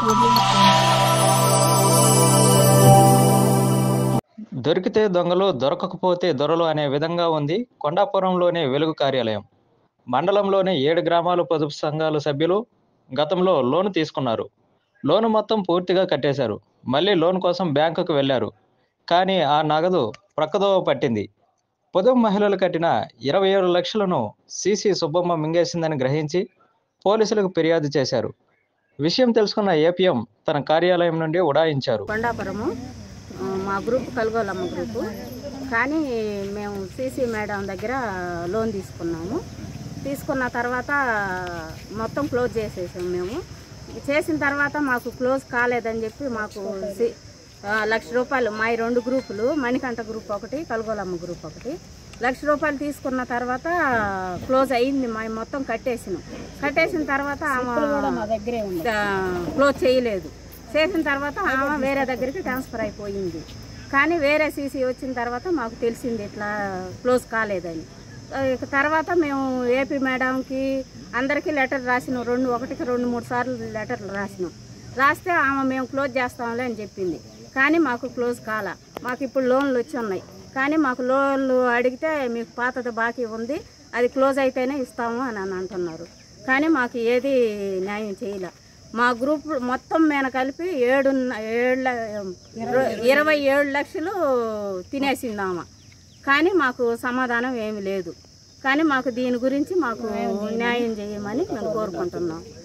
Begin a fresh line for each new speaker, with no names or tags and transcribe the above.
దొరికితే దొంగలు దొరకకపోతే దొరలు అనే విధంగా ఉంది కొండాపురంలోని వెలుగు కార్యాలయం మండలంలోని ఏడు గ్రామాల పొదుపు సంఘాల సభ్యులు గతంలో లోను తీసుకున్నారు లోను మొత్తం పూర్తిగా కట్టేశారు మళ్ళీ లోన్ కోసం బ్యాంకుకు వెళ్ళారు కానీ ఆ నగదు ప్రక్కదోవ పట్టింది పొదుపు మహిళలు కట్టిన ఇరవై ఏడు లక్షలను సిసి సుబ్బమ్మ మింగేసిందని గ్రహించి పోలీసులకు ఫిర్యాదు చేశారు విషయం తెలుసుకున్న ఏపీఎం తన కార్యాలయం నుండి ఉడాయించారు
కొండాపురము ఆ, మా గ్రూప్ కలుగోలమ్మ గ్రూపు కానీ మేము సీసీ మేడం దగ్గర లోన్ తీసుకున్నాము తీసుకున్న తర్వాత మొత్తం క్లోజ్ చేసేసాము మేము చేసిన తర్వాత మాకు క్లోజ్ కాలేదని చెప్పి మాకు సి- ఆ, లక్ష రూపాయలు మా ఈ రెండు గ్రూపులు మణికంఠ గ్రూప్ ఒకటి కలుగోలమ్మ గ్రూప్ ఒకటి లక్ష రూపాయలు తీసుకున్న తర్వాత క్లోజ్ అయింది మా మొత్తం కట్టేసినాం కట్టేసిన తర్వాత ఆమె ఆ, క్లోజ్ చేయలేదు చేసిన తర్వాత ఆమె వేరే దగ్గరికి ట్రాన్స్ఫర్ అయిపోయింది కానీ వేరే సీసీ వచ్చిన తర్వాత మాకు తెలిసింది ఇట్లా క్లోజ్ కాలేదని ఆ, ఇక తర్వాత మేము ఏపీ మేడంకి అందరికీ లెటర్ రాసినాం రెండు ఒకటికి రెండు మూడు సార్లు లెటర్లు రాసినాం రాస్తే ఆమె మేము క్లోజ్ చేస్తాంలే అని చెప్పింది కానీ మాకు క్లోజ్ కాల మాకు ఇప్పుడు లోన్లు వచ్చి ఉన్నాయి కానీ మాకు లోన్లు అడిగితే మీకు పాతది బాకీ ఉంది అది క్లోజ్ అయితేనే ఇస్తాము అని అని అంటున్నారు కానీ మాకు ఏది న్యాయం చేయలే మా గ్రూప్ మొత్తం మీద కలిపి ఏడు ఏళ్ళ ఇరవై ఏడు లక్షలు తినేసిందామా కానీ మాకు సమాధానం ఏమి లేదు కానీ మాకు దీని గురించి మాకు న్యాయం చేయమని మేము కోరుకుంటున్నాం